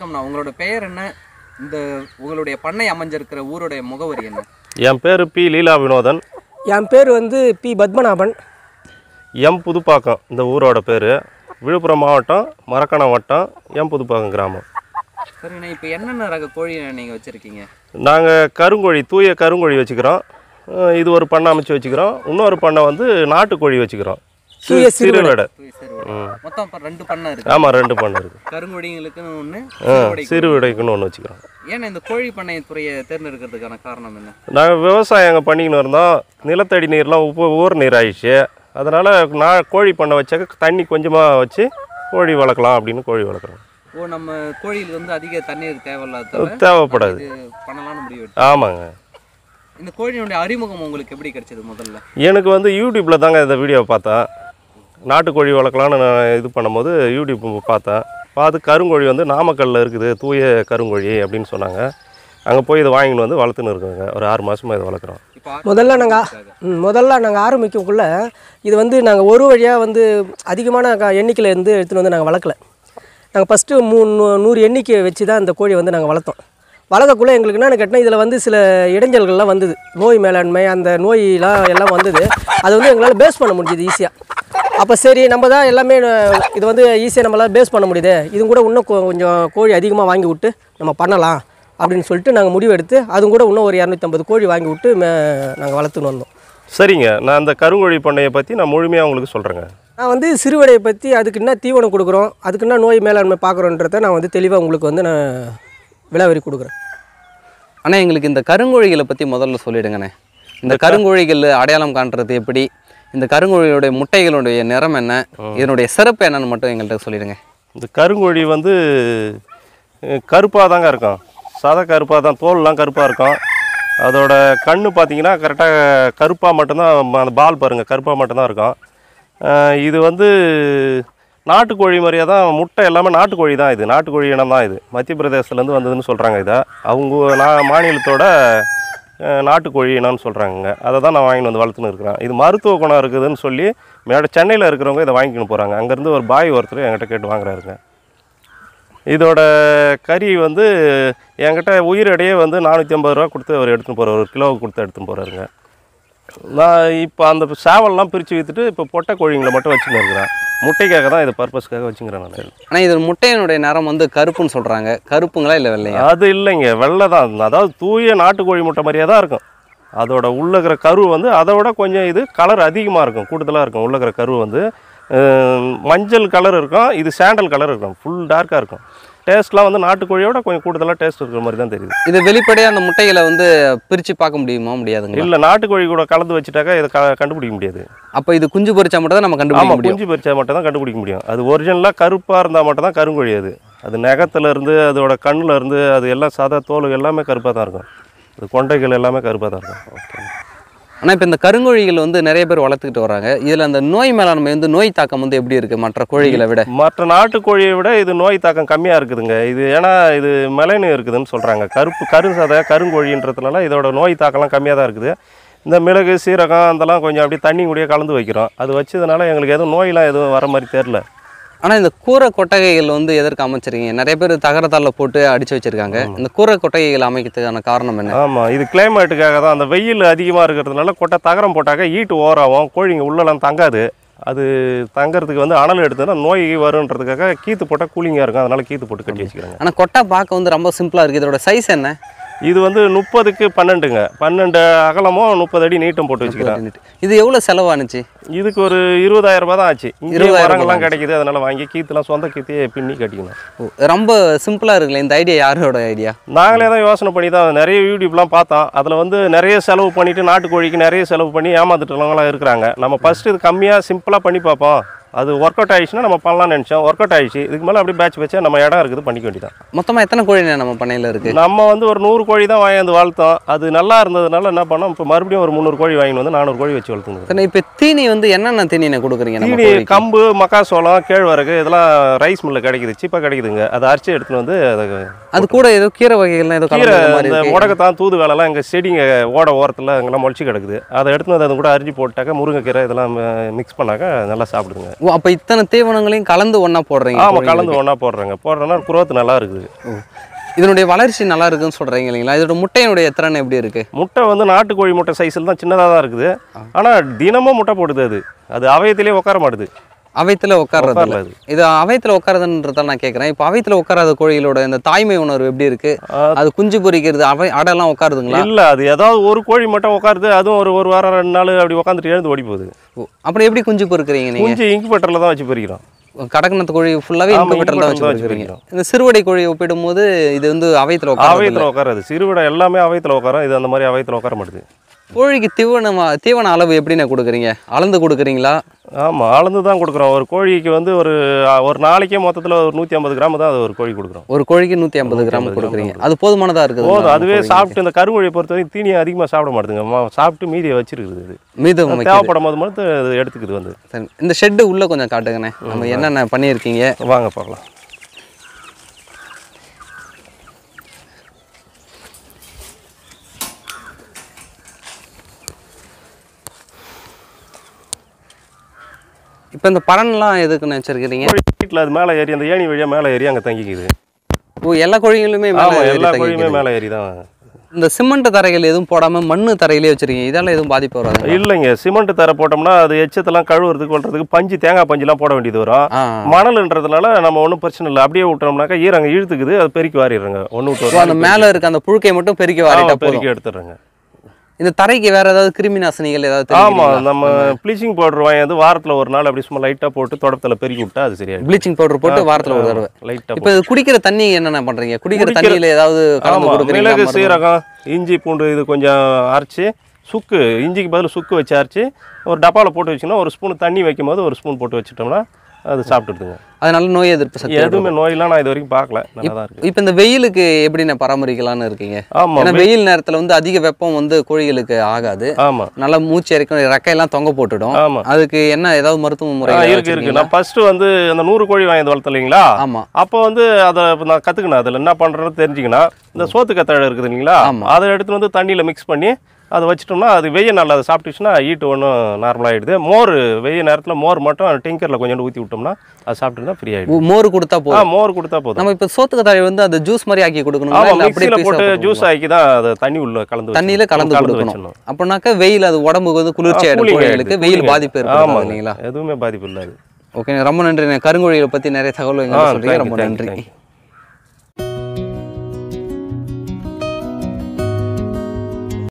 பேசணும்னா உங்களோட பெயர் என்ன இந்த உங்களுடைய பண்ணை அமைஞ்சிருக்கிற ஊருடைய முகவரி என்ன என் பேர் பி லீலா வினோதன் என் பேர் வந்து பி பத்மநாபன் எம் புதுப்பாக்கம் இந்த ஊரோட பேர் விழுப்புரம் மாவட்டம் மரக்கணம் வட்டம் எம் புதுப்பாக்கம் கிராமம் சரிண்ணே இப்போ என்னென்ன ரக கோழி நீங்கள் வச்சுருக்கீங்க நாங்கள் கருங்கோழி தூய கருங்கோழி வச்சுக்கிறோம் அஹ் இது ஒரு பண்ணை அமைச்சு வச்சுக்கிறோம் இன்னொரு பண்ணை வந்து நாட்டுக்கோழி வச்சுக்கிறோம் தூய சிறுவடை சரி மொத்தம் இப்போ ரெண்டு பண்ணை இருக்கு ஆமாம் ரெண்டு பண்ணை இருக்குது கருங்கோழிங்களுக்குன்னு ஒன்று சிறுவிடைக்குன்னு ஒன்று வச்சுக்கிறோம் ஏன்னா இந்த கோழி பண்ணை துறையை தேர்ந்தெடுக்கிறதுக்கான காரணம் என்ன நாங்கள் விவசாயம் அங்கே பண்ணிக்கின்னு இருந்தோம் நிலத்தடி நீர்லாம் உப்பு ஊர் நீர் ஆயிடுச்சு அதனால் நான் கோழி பண்ணை வச்சாக்க தண்ணி கொஞ்சமாக வச்சு கோழி வளர்க்கலாம் அப்படின்னு கோழி வளர்க்குறோம் ஓ நம்ம கோழியில் வந்து அதிக தண்ணீர் தேவையில்லாத தேவைப்படாது இது பண்ணலாம்னு முடிவு எடுத்தோம். ஆமாங்க இந்த கோழியினுடைய அறிமுகம் உங்களுக்கு எப்படி கிடைச்சது முதல்ல எனக்கு வந்து யூடியூப்பில் தாங்க இந்த வீடியோவை பார்த்தேன் நாட்டுக்கோழி வளர்க்கலான்னு நான் இது பண்ணும்போது யூடியூப் பார்த்தேன் பார்த்து கருங்கோழி வந்து நாமக்கல்லில் இருக்குது தூய கருங்கோழி அப்படின்னு சொன்னாங்க அங்கே போய் இதை வாங்கின்னு வந்து வளர்த்துன்னு இருக்குங்க ஒரு ஆறு மாதமாக இதை வளர்க்குறோம் இப்போ முதல்ல நாங்கள் முதல்ல நாங்கள் ஆரம்பிக்கக்குள்ள இது வந்து நாங்கள் ஒரு வழியாக வந்து அதிகமான க- எண்ணிக்கையில் இருந்து எடுத்துகிட்டு வந்து நாங்கள் வளர்க்கல நாங்கள் ஃபஸ்ட்டு மூ நூ- நூறு எண்ணிக்கை வச்சு தான் இந்த கோழியை வந்து நாங்கள் வளர்த்தோம் வளர்க்கக்குள்ளே எங்களுக்கு என்னென்னு கேட்டால் இதில் வந்து சில இடைஞ்சல்கள்லாம் வந்தது நோய் மேலாண்மை அந்த நோயெலாம் எல்லாம் வந்தது அது வந்து எங்களால் பேஸ் பண்ண முடிஞ்சுது ஈஸியாக அப்போ சரி நம்ம தான் எல்லாமே அஹ், இது வந்து ஈஸியாக நம்மளால் பேஸ் பண்ண முடியுது இது கூட இன்னும் கொ- கொஞ்சம் கோழி அதிகமாக வாங்கி விட்டு நம்ம பண்ணலாம் அப்படின்னு சொல்லிட்டு நாங்கள் முடிவு எடுத்து அதுவும் கூட இன்னும் ஒரு இரநூத்தம்பது கோழி வாங்கி விட்டு நாங்கள் வளர்த்துன்னு வந்தோம் சரிங்க நான் அந்த கருங்கோழி பண்ணையை பற்றி நான் முழுமையாக உங்களுக்கு சொல்கிறேங்க நான் வந்து சிறுவடையை பற்றி அதுக்கு என்ன தீவனம் கொடுக்குறோம் அதுக்கு என்ன நோய் மேலாண்மை பார்க்குறோன்றத நான் வந்து தெளிவாக உங்களுக்கு வந்து நான் விலாவரி கொடுக்குறேன் அண்ணா எங்களுக்கு இந்த கருங்கோழிகளை பற்றி முதல்ல சொல்லிடுங்கண்ணே இந்த கருங்கோழிகள் அடையாளம் காண்றது எப்படி இந்த கருங்கோழிகளுடைய முட்டைகளுடைய நிறம் என்ன இதனுடைய சிறப்பு என்னன்னு மட்டும் எங்கள்கிட்ட சொல்லிடுங்க இந்த கருங்கோழி வந்து கருப்பாக தாங்க இருக்கும் சாதா கருப்பாக தான் தோல்லாம் கருப்பாக இருக்கும் அதோட கண்ணு பார்த்தீங்கன்னா கரெக்டாக கருப்பாக மட்டும்தான் ம- அந்த பால் பாருங்கள் கருப்பாக மட்டும்தான் இருக்கும் அஹ் இது வந்து நாட்டுக்கோழி மாதிரியே தான் முட்டை எல்லாமே நாட்டுக்கோழி தான் இது நாட்டுக்கோழி இனம் தான் இது மத்திய பிரதேசத்துலேருந்து வந்ததுன்னு சொல்கிறாங்க இதை அவங்க நான் மாநிலத்தோட அஹ், நாட்டுக்கோழி இனம்னு சொல்கிறாங்க அதை தான் நான் வாங்கிட்டு வந்து வளர்த்துன்னு இருக்கிறேன் இது மருத்துவ குணம் இருக்குதுன்னு சொல்லி மேட சென்னையில் இருக்கிறவங்க இதை வாங்கிக்கின்னு போகிறாங்க அங்கேருந்து ஒரு பாய் ஒருத்தர் என்கிட்ட கேட்டு வாங்குறாருங்க இதோட கறி வந்து என்கிட்ட உயிரடையே வந்து நானூற்றி ஐம்பது ரூபா கொடுத்து அவர் எடுத்துன்னு போகிறார் ஒரு கிலோவுக்கு கொடுத்து எடுத்துன்னு போகிறாருங்க நான் இப்போ அந்த சேவல்லாம் பிரித்து விற்றுட்டு இப்போ பொட்டை கோழிங்களை மட்டும் வச்சுன்னு இருக்கிறேன் முட்டைக்காக தான் இது பர்பஸ்க்காக வச்சுக்கிறேன் நான் ஆனால் இது முட்டையினுடைய நிறம் வந்து கருப்புன்னு சொல்கிறாங்க கருப்புங்களா இல்லை வெள்ளையா அது இல்லைங்க வெள்ளை தான் அதாவது தூய நாட்டுக்கோழி முட்டை மாதிரியே தான் இருக்கும் அதோட உள்ள இருக்கிற கரு வந்து அதை விட கொஞ்சம் இது கலர் அதிகமாக இருக்கும் கூடுதலாக இருக்கும் உள்ள இருக்கிற கரு வந்து அஹ், மஞ்சள் கலர் இருக்கும் இது சாண்டல் கலர் இருக்கும் ஃபுல் டார்க்காக இருக்கும் டேஸ்ட்லாம் வந்து நாட்டுக்கோழியோட கொஞ்சம் கூடுதலாக டேஸ்ட் இருக்கிற மாதிரி தான் தெரியுது இது வெளிப்படையாக அந்த முட்டைகளை வந்து பிரித்து பார்க்க முடியுமா முடியாதுங்களா இல்லை நாட்டுக்கோழி கூட கலந்து வச்சுட்டாக்கா இதை க கண்டுபிடிக்க முடியாது அப்போ இது குஞ்சு பொரிச்சா மட்டும் தான் நம்ம கண்டுபிடிக்க ஆமாம் முடியும் குஞ்சு பறிச்சா மட்டும் தான் கண்டுபிடிக்க முடியும் அது ஒரிஜினலாக கருப்பாக இருந்தால் மட்டும் தான் கருங்கோழி அது அது நகத்துல இருந்து அதோட கண்ணுல இருந்து அது எல்லாம் சாதா தோல் எல்லாமே கருப்பாக தான் இருக்கும் அது கொண்டைகள் எல்லாமே கருப்பாக தான் இருக்கும் ஓகே ஆனால் இப்போ இந்த கருங்கோழிகள் வந்து நிறைய பேர் வளர்த்துக்கிட்டு வராங்க இதில் அந்த நோய் மேலாண்மை வந்து நோய் தாக்கம் வந்து எப்படி இருக்குது மற்ற கோழிகளை விட மற்ற நாட்டுக்கோழியை விட இது நோய் தாக்கம் கம்மியாக இருக்குதுங்க இது ஏன்னா இது மெலனு இருக்குதுன்னு சொல்கிறாங்க கருப்பு கருசதை கருங்கோழின்றதுனால இதோட நோய் தாக்கம்லாம் கம்மியாக தான் இருக்குது இந்த மிளகு சீரகம் அதெல்லாம் கொஞ்சம் அப்படியே தண்ணி கூடயே கலந்து வைக்கிறோம் அது வச்சதுனால எங்களுக்கு எதுவும் நோயெலாம் எதுவும் வர மாதிரி தெரில ஆனால் இந்த கூரை கொட்டகைகள் வந்து எதற்கு அமைச்சிருக்கீங்க நிறைய பேர் தகரத்தால போட்டு அடிச்சு வச்சிருக்காங்க இந்த கூரை கொட்டகைகள் அமைக்கிறதுக்கான காரணம் என்ன ஆமாம் இது கிளைமேட்டுக்காக தான் அந்த வெயில் அதிகமாக இருக்கிறதுனால கொட்டை தகரம் போட்டாக்க ஈட்டு ஓராகும் கோழிங்க உள்ளலாம் தங்காது அது தங்கறதுக்கு வந்து அனல் எடுத்ததுன்னா நோய் வருன்றதுக்காக கீத்து போட்டால் கூலிங்காக இருக்கும் அதனால கீத்து போட்டு கட்டி வச்சுக்கிறாங்க ஆனால் கொட்டை பார்க்க வந்து ரொம்ப சிம்பிளாக இருக்குது இதோட சைஸ் என்ன இது வந்து முப்பதுக்கு பன்னெண்டுங்க பன்னெண்டு அகலமும் முப்பது அடி நீட்டம் போட்டு வச்சுக்கிறேன் இது எவ்வளோ செலவானுச்சு இதுக்கு ஒரு இருபதாயிரம் ரூபாய் தான் ஆச்சு இங்கே 20,000 மரங்கள்லாம் கிடைக்குது அதனால வாங்கி கீத்துலாம் சொந்த கீத்தையே பின்னி கட்டிக்கணும் ஓ, ரொம்ப சிம்பிளாக இருக்குல்ல இந்த ஐடியா யாரோட ஐடியா நாங்களே தான் யோசனை பண்ணி தான் நிறைய யூடியூப்லாம் பார்த்தோம் அதில் வந்து நிறைய செலவு பண்ணிவிட்டு நாட்டுக்கோழிக்கு நிறைய செலவு பண்ணி ஏமாந்துட்டுலாம் இருக்கிறாங்க நம்ம ஃபஸ்ட்டு இது கம்மியாக சிம்பிளாக பண்ணி பார்ப்போம் அது ஒர்க் அவுட் ஆயிடுச்சுன்னா நம்ம பண்ணலாம்னு நினச்சோம் ஒர்க் அவுட் ஆயிடுச்சு இதுக்கு மேலே அப்படியே பேட்ச் வச்சா நம்ம இடம் இருக்குது பண்ணிக்க வேண்டியதான் மொத்தமாக எத்தனை கோழி நம்ம பண்ணையில் இருக்குது நம்ம வந்து ஒரு நூறு கோழி தான் வாங்கி வளர்த்தோம் அது நல்லா இருந்ததுனால என்ன பண்ணோம் இப்போ மறுபடியும் ஒரு முந்நூறு கோழி வாங்கிட்டு வந்து நானூறு கோழி வச்சு வளர்த்துங்க சரி இப்போ தீனி வந்து என்னென்ன தீனியை கொடுக்குறீங்க நம்ம தீனி கோழிக்கு? கம்பு மக்காசோளம் கேழ்வரகு இதெல்லாம் ரைஸ் மில்லில் கிடைக்குது சீப்பாக கிடைக்குதுங்க அதை அரைச்சி எடுத்துன்னு வந்து அதை அது கூட ஏதோ கீரை வகைகள்லாம் ஏதோ கீரை கலந்து மாதிரி இந்த இருக்கு. முடக்கத்தான் தூது வேலைலாம் எங்கள் செடிங்க ஓட ஓரத்தில் அங்கெல்லாம் முளைச்சி கிடக்குது அதை எடுத்துன்னு வந்து அது கூட அரிஞ்சு போட்டாக்க முருங்கைக்கீரை இதெல்லாம் மிக்ஸ் பண்ணாக்க நல்லா சாப்பிடுதுங்க ஓ அப்போ இத்தனை தீவனங்களையும் கலந்து ஒன்றா போடுறீங்க ஆமாம் கோழிங்களுக்கு. கலந்து ஒன்றா போடுறேங்க போடுறோன்னா குரோத் நல்லா இருக்குது ஓ. இதனுடைய வளர்ச்சி நல்லா இருக்குன்னு சொல்கிறீங்க இல்லைங்களா இதோட முட்டையினுடைய திறன் எப்படி இருக்கு முட்டை வந்து நாட்டுக்கோழி முட்டை சைஸில் தான் சின்னதாக தான் இருக்குது ஆனால் தினமும் முட்டை போடுது அது அது அவயத்திலே உட்கார மாட்டுது அவைத்துல உட்கார்றது இல்ல. உட்காரல அது. இது அவைத்துல உட்காரதுன்றதால நான் கேட்குறேன் இப்போ அவைத்துல உட்காராத கோழிகளோட இந்த தாய்மை உணர்வு எப்படி இருக்கு அது குஞ்சு பொரிக்கிறது அவை அடெல்லாம் உட்காருதுங்களா இல்லை அது ஏதாவது ஒரு கோழி மட்டும் உட்காருது அதுவும் ஒரு ஒரு வாரம் ரெண்டு நாள் அப்படி உட்காந்துட்டு எழுந்து ஓடி போகுது ஓ, அப்புறம் எப்படி குஞ்சு பொறுக்குறீங்க நீங்க குஞ்சு இன்குபேட்டரில் தான் வச்சு பொறிக்கிறோம் கடக்கணத்து கோழி ஃபுல்லாவே ஆமா, இன்குபேட்டர்ல தான் வச்சு incubator தான் வச்சு பொறுக்குறீங்க இந்த சிறுவடை கோழி ஒப்பிடும்போது இது வந்து அவைத்துல உட்காரது அவயத்தில் உட்காராது சிறுவிடை எல்லாமே அவயத்தில் உட்காரும் இது அந்த மாதிரி அவயத்தில் உட்கார மாட்டுது கோழிக்கு தீவனமா தீவன அளவு எப்படிண்ணே கொடுக்குறீங்க அளந்து கொடுக்குறீங்களா ஆமாம் அளந்து தான் கொடுக்குறோம் ஒரு கோழிக்கு வந்து ஒரு ஒரு நாளைக்கே மொத்தத்தில் ஒரு நூற்றி ஐம்பது கிராம் தான் அது ஒரு கோழி கொடுக்குறோம் ஒரு கோழிக்கு நூற்றி ஐம்பது கிராம் 150 கொடுக்குறீங்க அது போதுமானதா இருக்குது போதும் அதுவே சாப்பிட்டு இந்த கருங்கோழியை பொறுத்த வரைக்கும் தீனியை அதிகமாக சாப்பிட மாட்டுதுங்க ம- சாப்பிட்டு மீதியை வச்சிருக்குது இது மீதம் வைக்குது. தேவைப்படும் போது மட்டும் அது எடுத்துக்குது வந்து சரி. இந்த ஷெட்டு உள்ள கொஞ்சம் காட்டுங்கண்ணே நம்ம என்னென்ன பண்ணியிருக்கீங்க வாங்க பார்க்கலாம் இப்போ இந்த பலன்லாம் எதுக்குன்னு வச்சிருக்கிறீங்க கோழி வீட்டில் அது மேலே ஏறி அந்த ஏணி வழியாக மேலே ஏறி அங்கே தங்கிக்குது ஓ எல்லா கோழிகளுமே மேலே ஆமாம் ஏறி எல்லா கோழியுமே தங்கிக்குது. மேலே ஏறி தான் இந்த சிமெண்ட் தரைகள் எதுவும் போடாம மண்ணு தரையிலே வச்சிருக்கீங்க இதெல்லாம் எதுவும் பாதிப்பு வராது இல்லைங்க சிமெண்ட் தர போட்டோம்னா அது எச்சத்தெல்லாம் கழுவுறதுக்கு கொள்றதுக்கு பஞ்சு தேங்காய் பஞ்சுலாம் போட வேண்டியது வரும் ஆ மணல்ன்றதுனால நம்ம ஒன்றும் பிரச்சனை இல்லை அப்படியே விட்டோம்னாக்கா ஈரங்க இழுத்துக்குது அது பெருக்கி வாரிடுறங்க ஒன்று விட்டு ஒரு ஓ, அந்த நாளைக்கு மேல இருக்க அந்த புழுக்கை மட்டும் பெருக்கி ஆமா, வாரிட்டா போதும் பெருக்கி எடுத்துடுறேங்க இந்த தரைக்கு வேற ஏதாவது கிருமி நாசினிகள் ஏதாவது ஆமா தெரியுங்களா? நம்ம ப்ளீச்சிங் பவுடர் வாங்கி வந்து வாரத்துல ஒரு நாள் அப்படி சும்மா லைட்டா போட்டு தொடப்பத்துல பெருக்கி விட்டா அது சரியாயிடும் ப்ளீச்சிங் பவுடர் போட்டு வாரத்துல ஒரு தடவை லைட்டா இப்போ இது குடிக்கிற தண்ணி என்னென்ன பண்றீங்க குடிக்கிற குடிக்கிற- தண்ணியில ஏதாவது கலந்து ஆமா கொடுக்குறீங்களா மிளகு மருந்து? சீரகம் இஞ்சி பூண்டு இது கொஞ்சம் அரைச்சி சுக்கு இஞ்சிக்கு பதில் சுக்கு வச்சு அரைச்சி ஒரு டப்பாவில் போட்டு வச்சிங்கன்னா ஒரு ஸ்பூன் தண்ணி வைக்கும் போது ஒரு ஸ்பூன் போட்டு வச்சுட்டோம்னா அது சாப்பிட்டுடுதுங்க அதனால நோய் எதிர்ப்பு சக்தி எதுவுமே நோயெல்லாம் நான் இது வரைக்கும் பார்க்கல நல்லா தான் இருக்கு இப்போ இந்த வெயிலுக்கு எப்படி நான் பராமரிக்கலாம்னு இருக்கீங்க ஆமா ஏன்னா வெயில் நேரத்துல வந்து அதிக வெப்பம் வந்து கோழிகளுக்கு ஆகாது ஆமா நல்லா மூச்சு இறக்கும் ரெக்கையெல்லாம் தொங்க போட்டுடும் ஆமா அதுக்கு என்ன ஏதாவது மருத்துவ முறை ஆ, இருக்கு இருக்கு நான் ஃபர்ஸ்ட் வந்து அந்த நூறு கோழி வாங்கி வளர்த்தேன் இல்லைங்களா ஆமா அப்போ வந்து அதை நான் கற்றுக்கினேன் அதில் என்ன பண்ணுறதுன்னு தெரிஞ்சுக்கினா இந்த சோத்து கத்தாழை இருக்குது இல்லைங்களா ஆமா. அதை எடுத்துட்டு வந்து தண்ணியில் மிக்ஸ் பண்ணி அதை வச்சிட்டோம்னா அது வெய்ய நல்லா அதை சாப்பிட்டுச்சுன்னா ஈட்டு ஒன்றும் நார்மலாகிடுது மோர் வெய்ய நேரத்தில் மோர் மட்டும் டிங்கரில் கொஞ்சோண்டு ஊற்றி விட்டோம்னா அது சாப்பிட்டுருந்தா ஃப்ரீ ஆகிடும் ஓ, மோர் கொடுத்தா ஆ போதும் மோர் கொடுத்தா போதும் நம்ம இப்போ சோத்துக்கு தழை வந்து அந்த ஜூஸ் மாதிரி ஆக்கி கொடுக்கணுமா ஆமாம் இல்ல அப்படியே மிக்சியில் போட்டு பீஸா ஜூஸ் ஆக்கி தான் அதை தண்ணி உள்ள கலந்து தண்ணியில வச்சிடணும். கலந்து கொடுக்கணும் வச்சிடணும். அப்படின்னாக்கா வெயில் அது உடம்புக்கு வந்து குளிர்ச்சி ஆ, ஆயிடும் cooling கோழிகளுக்கு ஆயிடுது, வெயில் cooling பாதிப்பு ஆயிடுது. ஏற்படுது ஆமாங்க. இல்லைங்களா எதுவுமே பாதிப்பு இல்லாது ஓகே ரொம்ப நன்றி கோழிகளை பற்றி நிறைய தகவல் ஆ எங்களுக்கு சொல்றீங்க தேங்க்யூ ரொம்ப தேங்க்யூ நன்றி தேங்க்யூ